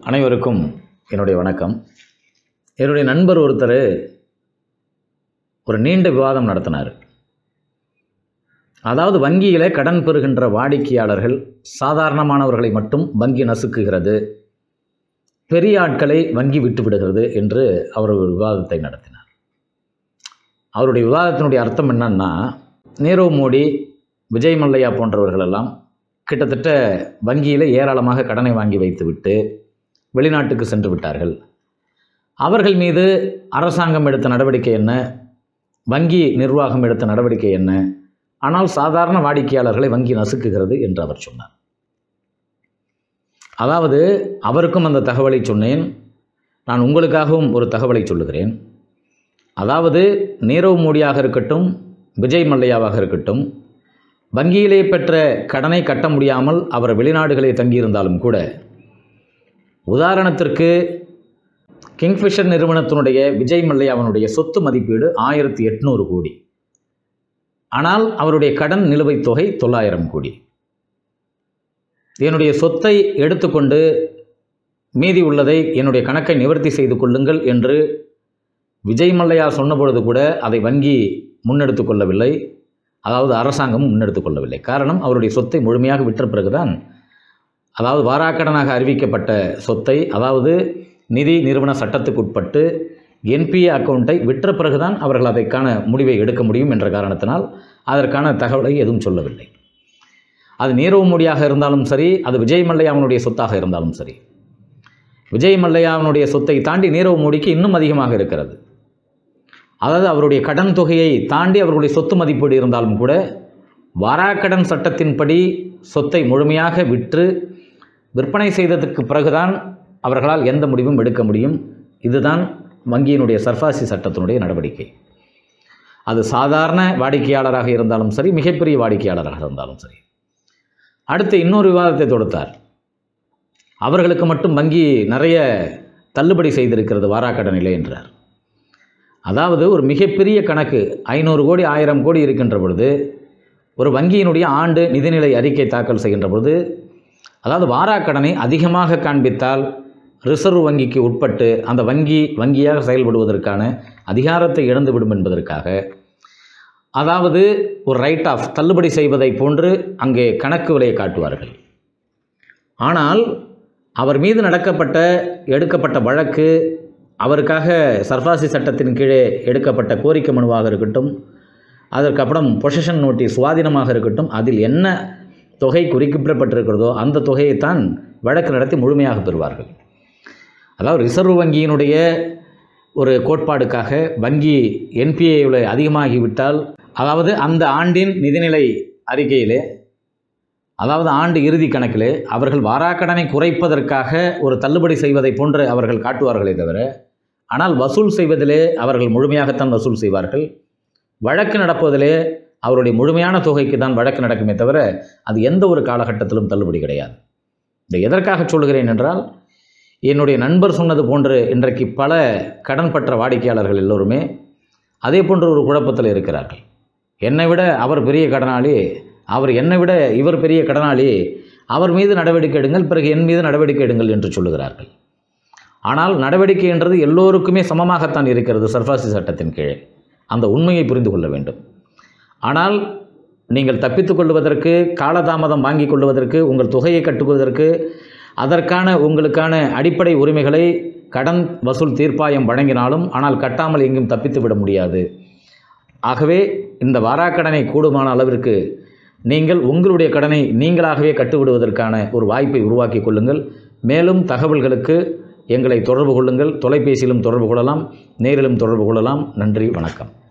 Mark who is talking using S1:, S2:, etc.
S1: அனைவருக்கும் என்னுடைய வணக்கம் என்னுடைய நண்பர் ஒருத்தர் ஒரு நீண்ட விவாதம் நடத்தினார் அதாவது வங்கியில் கடன் பெறுகின்ற வாடிக்கையாளர்கள் சாதாரணமானவர்களை மட்டும் வங்கி நசுக்குகிறது பெரிய ஆட்களை வங்கி விட்டு விடுகிறது என்று அவர் ஒரு விவாதத்தை நடத்தினார் அவருடைய விவாதத்தினுடைய அர்த்தம் என்னன்னா நீரவ் மோடி விஜய் மல்லையா போன்றவர்களெல்லாம் கிட்டத்தட்ட வங்கியில் ஏராளமாக கடனை வாங்கி வைத்துவிட்டு வெளிநாட்டுக்கு சென்று விட்டார்கள் அவர்கள் மீது அரசாங்கம் எடுத்த நடவடிக்கை என்ன வங்கி நிர்வாகம் எடுத்த நடவடிக்கை என்ன ஆனால் சாதாரண வாடிக்கையாளர்களை வங்கி நசுக்குகிறது என்று அவர் சொன்னார் அதாவது அவருக்கும் அந்த தகவலை சொன்னேன் நான் உங்களுக்காகவும் ஒரு தகவலை சொல்லுகிறேன் அதாவது நீரவ் மோடியாக இருக்கட்டும் விஜய் மல்லையாவாக இருக்கட்டும் வங்கியிலே பெற்ற கடனை கட்ட முடியாமல் அவர் வெளிநாடுகளே தங்கியிருந்தாலும் கூட உதாரணத்திற்கு கிங்ஃபிஷர் நிறுவனத்தினுடைய விஜய் மல்லையாவினுடைய சொத்து மதிப்பீடு ஆயிரத்தி எட்நூறு கோடி ஆனால் அவருடைய கடன் நிலுவைத் தொகை தொள்ளாயிரம் கோடி என்னுடைய சொத்தை எடுத்துக்கொண்டு மீதி உள்ளதை என்னுடைய கணக்கை நிவர்த்தி செய்து கொள்ளுங்கள் என்று விஜய் மல்லையா சொன்னபொழுது கூட அதை வங்கி முன்னெடுத்து கொள்ளவில்லை அதாவது அரசாங்கம் முன்னெடுத்து கொள்ளவில்லை காரணம் அவருடைய சொத்தை முழுமையாக விற்ற பிறகுதான் அதாவது வாராக்கடனாக அறிவிக்கப்பட்ட சொத்தை அதாவது நிதி நிறுவன சட்டத்துக்கு உட்பட்டு என்பிஏ அக்கௌண்ட்டை விற்ற பிறகுதான் அவர்கள் அதற்கான முடிவை எடுக்க முடியும் என்ற காரணத்தினால் அதற்கான தகவலை எதுவும் சொல்லவில்லை அது நீரவ் மோடியாக இருந்தாலும் சரி அது விஜய் மல்லையாவினுடைய சொத்தாக இருந்தாலும் சரி விஜய் மல்லையாவினுடைய சொத்தை தாண்டி நீரவ் மோடிக்கு இன்னும் அதிகமாக இருக்கிறது அதாவது அவருடைய கடன் தொகையை தாண்டி அவர்களுடைய சொத்து மதிப்பீடு இருந்தாலும் கூட வாராக்கடன் சட்டத்தின்படி சொத்தை முழுமையாக விற்று விற்பனை செய்ததற்கு பிறகுதான் அவர்களால் எந்த முடிவும் எடுக்க முடியும் இதுதான் வங்கியினுடைய சர்ஃபாசி சட்டத்தினுடைய நடவடிக்கை அது சாதாரண வாடிக்கையாளராக இருந்தாலும் சரி மிகப்பெரிய வாடிக்கையாளராக இருந்தாலும் சரி அடுத்து இன்னொரு விவாதத்தை தொடுத்தார் அவர்களுக்கு மட்டும் வங்கி நிறைய தள்ளுபடி செய்திருக்கிறது வாராக்கடனிலே என்றார் அதாவது ஒரு மிகப்பெரிய கணக்கு ஐநூறு கோடி ஆயிரம் கோடி இருக்கின்ற பொழுது ஒரு வங்கியினுடைய ஆண்டு நிதிநிலை அறிக்கை தாக்கல் செய்கின்ற பொழுது அதாவது வாராக்கடனை அதிகமாக காண்பித்தால் ரிசர்வ் வங்கிக்கு உட்பட்டு அந்த வங்கி வங்கியாக செயல்படுவதற்கான அதிகாரத்தை இழந்துவிடும் என்பதற்காக அதாவது ஒரு ரைட் ஆஃப் தள்ளுபடி செய்வதை போன்று அங்கே கணக்கு விலையை காட்டுவார்கள் ஆனால் அவர் மீது நடக்கப்பட்ட எடுக்கப்பட்ட வழக்கு அவருக்காக சர்ஃபாசி சட்டத்தின் கீழே எடுக்கப்பட்ட கோரிக்கை மனுவாக இருக்கட்டும் அதற்கப்புறம் பொசிஷன் நோட்டீஸ் சுவாதீனமாக இருக்கட்டும் அதில் என்ன தொகை குறிப்பிடப்பட்டிருக்கிறதோ அந்த தொகையைத்தான் வழக்கு நடத்தி முழுமையாக பெறுவார்கள் அதாவது ரிசர்வ் வங்கியினுடைய ஒரு கோட்பாடுக்காக வங்கி என்பிஏவில் அதிகமாகிவிட்டால் அதாவது அந்த ஆண்டின் நிதிநிலை அறிக்கையிலே அதாவது ஆண்டு இறுதி கணக்கிலே அவர்கள் வாராக்கடனை குறைப்பதற்காக ஒரு தள்ளுபடி செய்வதை போன்று அவர்கள் காட்டுவார்களே தவிர ஆனால் வசூல் செய்வதிலே அவர்கள் முழுமையாகத்தான் வசூல் செய்வார்கள் வழக்கு நடப்பதிலே அவருடைய முழுமையான தொகைக்கு தான் வழக்கு நடக்குமே தவிர அது எந்த ஒரு காலகட்டத்திலும் தள்ளுபடி கிடையாது இதை எதற்காக சொல்கிறேன் என்றால் என்னுடைய நண்பர் சொன்னது போன்று இன்றைக்கு பல கடன் பற்ற வாடிக்கையாளர்கள் எல்லோருமே அதே போன்ற ஒரு குழப்பத்தில் இருக்கிறார்கள் என்னை விட அவர் பெரிய கடனாளி அவர் என்னை விட இவர் பெரிய கடனாளி அவர் மீது நடவடிக்கை எடுங்கள் பிறகு என் மீது நடவடிக்கை எடுங்கள் என்று சொல்லுகிறார்கள் ஆனால் நடவடிக்கை என்றது எல்லோருக்குமே சமமாகத்தான் இருக்கிறது சர்ஃபாசி சட்டத்தின் கீழே அந்த உண்மையை புரிந்து கொள்ள வேண்டும் ஆனால் நீங்கள் தப்பித்துக் கொள்வதற்கு காலதாமதம் வாங்கி கொள்வதற்கு உங்கள் தொகையை கட்டுவதற்கு அதற்கான உங்களுக்கான அடிப்படை உரிமைகளை கடன் வசூல் தீர்ப்பாயம் வழங்கினாலும் ஆனால் கட்டாமல் எங்கும் தப்பித்து விட முடியாது ஆகவே இந்த வாராக்கடனை கூடுமான அளவிற்கு நீங்கள் உங்களுடைய கடனை நீங்களாகவே கட்டுவிடுவதற்கான ஒரு வாய்ப்பை உருவாக்கி கொள்ளுங்கள் மேலும் தகவல்களுக்கு எங்களை தொடர்பு கொள்ளுங்கள் தொலைபேசியிலும் தொடர்பு கொள்ளலாம் நேரிலும் தொடர்பு கொள்ளலாம் நன்றி வணக்கம்